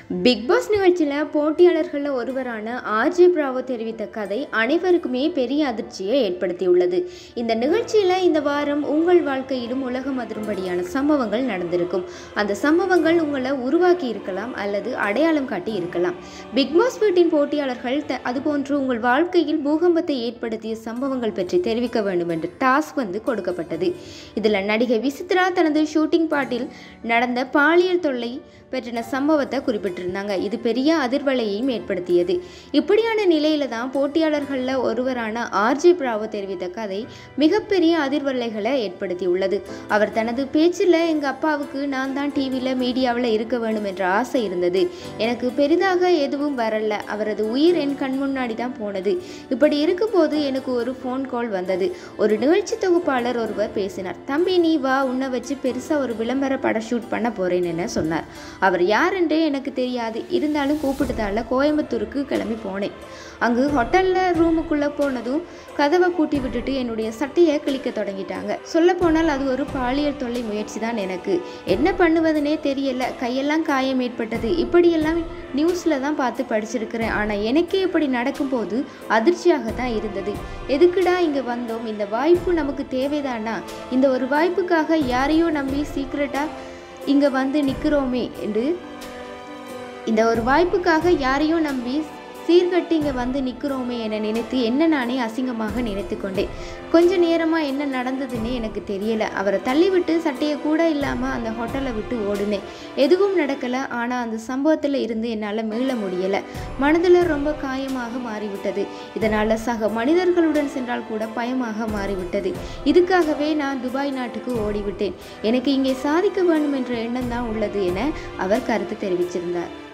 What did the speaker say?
big pass நிகழ்ச்சியில் போட்டியாளர்களில் ஒருவரான RJ Bravo தெரிவித்த கதை அனைவருக்குமே பெரிய அதிர்ச்சியை ஏற்படுத்தியுள்ளது இந்த நிகழ்ச்சியில் இந்த வாரம் உங்கள் வாழ்க்கையிலும் உலகம் அதிரும்படியான சம்பவங்கள் நடந்திருக்கும் அந்த சம்பவங்கள் உங்களை உருவாக்கி இருக்கலாம் அல்லது அடையாளம் காட்டி இருக்கலாம் பிக் பாஸ் வீட்டின் போட்டியாளர்கள் த அதுபோன்று உங்கள் வாழ்க்கையில் பூகம்பத்தை ஏற்படுத்திய சம்பவங்கள் பற்றி தெரிவிக்க வேண்டும் என்று டாஸ்க் வந்து கொடுக்கப்பட்டது இதில் நடிகை விசித்ரா தனது ஷூட்டிங் பாட்டில் நடந்த பாலியல் தொல்லை பற்றின சம்பவத்தை குறிப்பிட்டிருந்தாங்க இது பெரிய அதிர்வலையையும் ஏற்படுத்தியது இப்படியான நிலையில தான் போட்டியாளர்களில் ஒருவரான ஆர்ஜே பிராவோ தெரிவித்த கதை மிகப்பெரிய அதிர்வலைகளை ஏற்படுத்தியுள்ளது அவர் தனது பேச்சில் எங்கள் அப்பாவுக்கு நான் தான் டிவியில் மீடியாவில் இருக்க வேண்டும் என்ற ஆசை இருந்தது எனக்கு பெரிதாக எதுவும் வரல அவரது உயிர் என் கண் முன்னாடி தான் போனது இப்படி இருக்கும்போது எனக்கு ஒரு ஃபோன் கால் வந்தது ஒரு நிகழ்ச்சி தொகுப்பாளர் ஒருவர் பேசினார் தம்பி நீ வா உன்னை வச்சு பெருசாக ஒரு விளம்பர படம் ஷூட் பண்ண போறேன்னு சொன்னார் அவர் யாருன்றே எனக்கு தெரியாது இருந்தாலும் கூப்பிட்டதால கோயம்புத்தூருக்கு கிளம்பி போனேன் அங்கு ஹோட்டலில் ரூமுக்குள்ளே போனதும் கதவை பூட்டி விட்டுட்டு என்னுடைய சட்டையை கிழிக்க தொடங்கிட்டாங்க சொல்லப்போனால் அது ஒரு பாலியல் தொல்லை முயற்சி தான் எனக்கு என்ன பண்ணுவதுனே தெரியல கையெல்லாம் காயம் ஏற்பட்டது இப்படியெல்லாம் நியூஸில் தான் பார்த்து படிச்சிருக்கிறேன் ஆனால் எனக்கே இப்படி நடக்கும்போது அதிர்ச்சியாக தான் இருந்தது எதுக்குடா இங்கே வந்தோம் இந்த வாய்ப்பு நமக்கு தேவைதானா இந்த ஒரு வாய்ப்புக்காக யாரையோ நம்பி சீக்கிரட்டாக இங்கே வந்து நிற்கிறோமே என்று இந்த ஒரு வாய்ப்புக்காக யாரையும் நம்பி சீர்கட்டி இங்கே வந்து நிற்கிறோமே என நினைத்து என்ன நானே அசிங்கமாக நினைத்து கொண்டேன் கொஞ்ச நேரமாக என்ன நடந்ததுன்னே எனக்கு தெரியலை அவரை தள்ளிவிட்டு சட்டையை கூட இல்லாமல் அந்த ஹோட்டலை விட்டு ஓடினேன் எதுவும் நடக்கலை ஆனால் அந்த சம்பவத்தில் இருந்து என்னால் மீள முடியலை மனதில் ரொம்ப காயமாக மாறிவிட்டது இதனால் சக மனிதர்களுடன் சென்றால் கூட பயமாக மாறிவிட்டது இதுக்காகவே நான் துபாய் நாட்டுக்கு ஓடிவிட்டேன் எனக்கு இங்கே சாதிக்க வேண்டும் என்ற எண்ணம் தான் உள்ளது என அவர் கருத்து தெரிவிச்சிருந்தார்